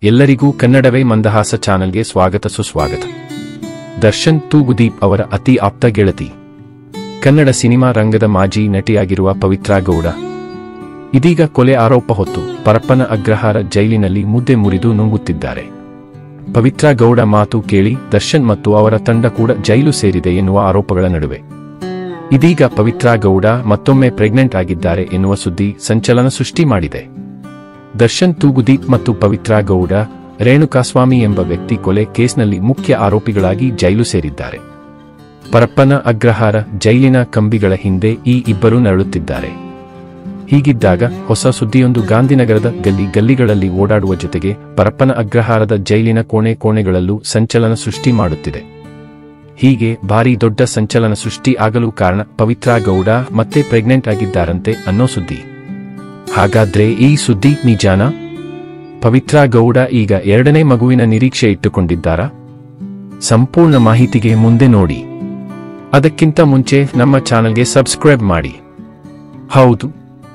ಎಲ್ಲರಿಗೂ ಕನ್ನಡವೇ ಮಂದಹಾಸ ಚಾನೆಲ್ಗೆ ಸ್ವಾಗತ ಸುಸ್ವಾಗತ ದರ್ಶನ್ ತೂಗುದೀಪ್ ಅವರ ಅತಿ ಆಪ್ತ ಗೆಳತಿ ಕನ್ನಡ ಸಿನಿಮಾ ರಂಗದ ಮಾಜಿ ನಟಿಯಾಗಿರುವ ಪವಿತ್ರಾ ಗೌಡ ಇದೀಗ ಕೊಲೆ ಆರೋಪ ಹೊತ್ತು ಪರಪ್ಪನ ಅಗ್ರಹಾರ ಜೈಲಿನಲ್ಲಿ ಮುದ್ದೆ ಮುರಿದು ನುಂಗುತ್ತಿದ್ದಾರೆ ಪವಿತ್ರಾ ಗೌಡ ಮಾತು ಕೇಳಿ ದರ್ಶನ್ ಮತ್ತು ಅವರ ತಂಡ ಕೂಡ ಜೈಲು ಸೇರಿದೆ ಎನ್ನುವ ಆರೋಪಗಳ ನಡುವೆ ಇದೀಗ ಪವಿತ್ರಾ ಗೌಡ ಮತ್ತೊಮ್ಮೆ ಪ್ರೆಗ್ನೆಂಟ್ ಆಗಿದ್ದಾರೆ ಎನ್ನುವ ಸುದ್ದಿ ಸಂಚಲನ ಸೃಷ್ಟಿ ಮಾಡಿದೆ ದರ್ಶನ್ ತೂಗುದೀಪ್ ಮತ್ತು ಪವಿತ್ರಾ ಗೌಡ ರೇಣುಕಾಸ್ವಾಮಿ ಎಂಬ ವ್ಯಕ್ತಿ ಕೊಲೆ ಕೇಸ್ನಲ್ಲಿ ಮುಖ್ಯ ಆರೋಪಿಗಳಾಗಿ ಜೈಲು ಸೇರಿದ್ದಾರೆ ಪರಪ್ಪನ ಅಗ್ರಹಾರ ಜೈಲಿನ ಕಂಬಿಗಳ ಹಿಂದೆ ಈ ಇಬ್ಬರು ನರಳುತ್ತಿದ್ದಾರೆ ಹೀಗಿದ್ದಾಗ ಹೊಸ ಸುದ್ದಿಯೊಂದು ಗಾಂಧಿನಗರದ ಗಲ್ಲಿ ಗಲ್ಲಿಗಳಲ್ಲಿ ಓಡಾಡುವ ಜೊತೆಗೆ ಪರಪ್ಪನ ಅಗ್ರಹಾರದ ಜೈಲಿನ ಕೋಣೆ ಕೋಣೆಗಳಲ್ಲೂ ಸಂಚಲನ ಸೃಷ್ಟಿ ಮಾಡುತ್ತಿದೆ ಹೀಗೆ ಭಾರಿ ದೊಡ್ಡ ಸಂಚಲನ ಸೃಷ್ಟಿ ಆಗಲು ಕಾರಣ ಪವಿತ್ರಾ ಗೌಡ ಮತ್ತೆ ಪ್ರೆಗ್ನೆಂಟ್ ಆಗಿದ್ದಾರಂತೆ ಅನ್ನೋ ಸುದ್ದಿ ಹಾಗಾದ್ರೆ ಈ ಸುದ್ದಿ ನಿಜಾನಾ ಪವಿತ್ರಾ ಗೌಡ ಈಗ ಎರಡನೇ ಮಗುವಿನ ನಿರೀಕ್ಷೆ ಇಟ್ಟುಕೊಂಡಿದ್ದಾರಾ ಸಂಪೂರ್ಣ ಮಾಹಿತಿಗೆ ಮುಂದೆ ನೋಡಿ ಅದಕ್ಕಿಂತ ಮುಂಚೆ ನಮ್ಮ ಚಾನಲ್ಗೆ ಸಬ್ಸ್ಕ್ರೈಬ್ ಮಾಡಿ ಹೌದು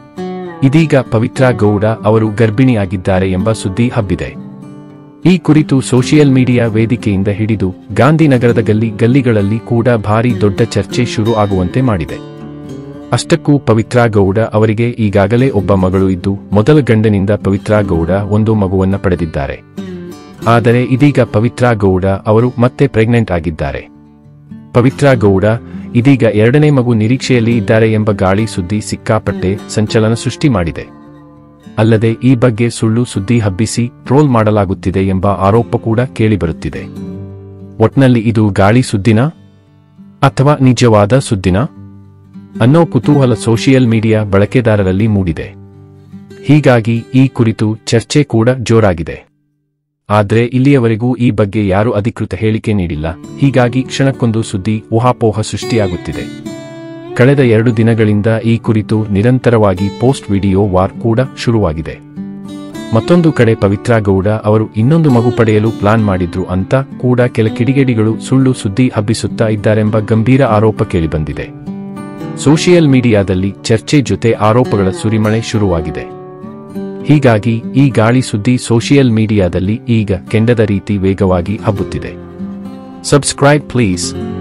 ಇದೀಗ ಪವಿತ್ರಾ ಗೌಡ ಅವರು ಗರ್ಭಿಣಿಯಾಗಿದ್ದಾರೆ ಎಂಬ ಸುದ್ದಿ ಹಬ್ಬಿದೆ ಈ ಕುರಿತು ಸೋಷಿಯಲ್ ಮೀಡಿಯಾ ವೇದಿಕೆಯಿಂದ ಹಿಡಿದು ಗಾಂಧಿನಗರದ ಗಲ್ಲಿ ಗಲ್ಲಿಗಳಲ್ಲಿ ಕೂಡ ಭಾರಿ ದೊಡ್ಡ ಚರ್ಚೆ ಶುರು ಆಗುವಂತೆ ಮಾಡಿದೆ ಅಷ್ಟಕ್ಕೂ ಪವಿತ್ರಾ ಗೌಡ ಅವರಿಗೆ ಈಗಾಗಲೇ ಒಬ್ಬ ಮಗಳು ಇದ್ದು ಮೊದಲ ಗಂಡನಿಂದ ಪವಿತ್ರಾ ಗೌಡ ಒಂದು ಮಗುವನ್ನ ಪಡೆದಿದ್ದಾರೆ ಆದರೆ ಇದೀಗ ಪವಿತ್ರಾ ಗೌಡ ಅವರು ಮತ್ತೆ ಪ್ರೆಗ್ನೆಂಟ್ ಆಗಿದ್ದಾರೆ ಪವಿತ್ರಾ ಗೌಡ ಇದೀಗ ಎರಡನೇ ಮಗು ನಿರೀಕ್ಷೆಯಲ್ಲಿ ಇದ್ದಾರೆ ಎಂಬ ಗಾಳಿ ಸುದ್ದಿ ಸಿಕ್ಕಾಪಟ್ಟೆ ಸಂಚಲನ ಸೃಷ್ಟಿ ಮಾಡಿದೆ ಅಲ್ಲದೆ ಈ ಬಗ್ಗೆ ಸುಳ್ಳು ಸುದ್ದಿ ಹಬ್ಬಿಸಿ ಟ್ರೋಲ್ ಮಾಡಲಾಗುತ್ತಿದೆ ಎಂಬ ಆರೋಪ ಕೂಡ ಕೇಳಿಬರುತ್ತಿದೆ ಒಟ್ನಲ್ಲಿ ಇದು ಗಾಳಿ ಸುದ್ದಿನಾ ಅಥವಾ ನಿಜವಾದ ಸುದ್ದಿನಾ ಅನ್ನೋ ಕುತೂಹಲ ಸೋಷಿಯಲ್ ಮೀಡಿಯಾ ಬಳಕೆದಾರರಲ್ಲಿ ಮೂಡಿದೆ ಹೀಗಾಗಿ ಈ ಕುರಿತು ಚರ್ಚೆ ಕೂಡ ಜೋರಾಗಿದೆ ಆದ್ರೆ ಇಲ್ಲಿಯವರೆಗೂ ಈ ಬಗ್ಗೆ ಯಾರೂ ಅಧಿಕೃತ ಹೇಳಿಕೆ ನೀಡಿಲ್ಲ ಹೀಗಾಗಿ ಕ್ಷಣಕ್ಕೊಂದು ಸುದ್ದಿ ಊಹಾಪೋಹ ಸೃಷ್ಟಿಯಾಗುತ್ತಿದೆ ಕಳೆದ ಎರಡು ದಿನಗಳಿಂದ ಈ ಕುರಿತು ನಿರಂತರವಾಗಿ ಪೋಸ್ಟ್ ವಿಡಿಯೋ ವಾರ್ ಕೂಡ ಶುರುವಾಗಿದೆ ಮತ್ತೊಂದು ಕಡೆ ಪವಿತ್ರಾ ಗೌಡ ಅವರು ಇನ್ನೊಂದು ಮಗು ಪಡೆಯಲು ಪ್ಲಾನ್ ಮಾಡಿದ್ರು ಅಂತ ಕೂಡ ಕೆಲ ಕಿಡಿಗೇಡಿಗಳು ಸುಳ್ಳು ಸುದ್ದಿ ಹಬ್ಬಿಸುತ್ತಾ ಇದ್ದಾರೆಂಬ ಗಂಭೀರ ಆರೋಪ ಕೇಳಿಬಂದಿದೆ ಸೋಷಿಯಲ್ ಮೀಡಿಯಾದಲ್ಲಿ ಚರ್ಚೆ ಜೊತೆ ಆರೋಪಗಳ ಸುರಿಮಳೆ ಶುರುವಾಗಿದೆ ಹೀಗಾಗಿ ಈ ಗಾಳಿ ಸುದ್ದಿ ಸೋಷಿಯಲ್ ಮೀಡಿಯಾದಲ್ಲಿ ಈಗ ಕೆಂಡದ ರೀತಿ ವೇಗವಾಗಿ ಹಬ್ಬುತ್ತಿದೆ ಸಬ್ಸ್ಕ್ರೈಬ್ ಪ್ಲೀಸ್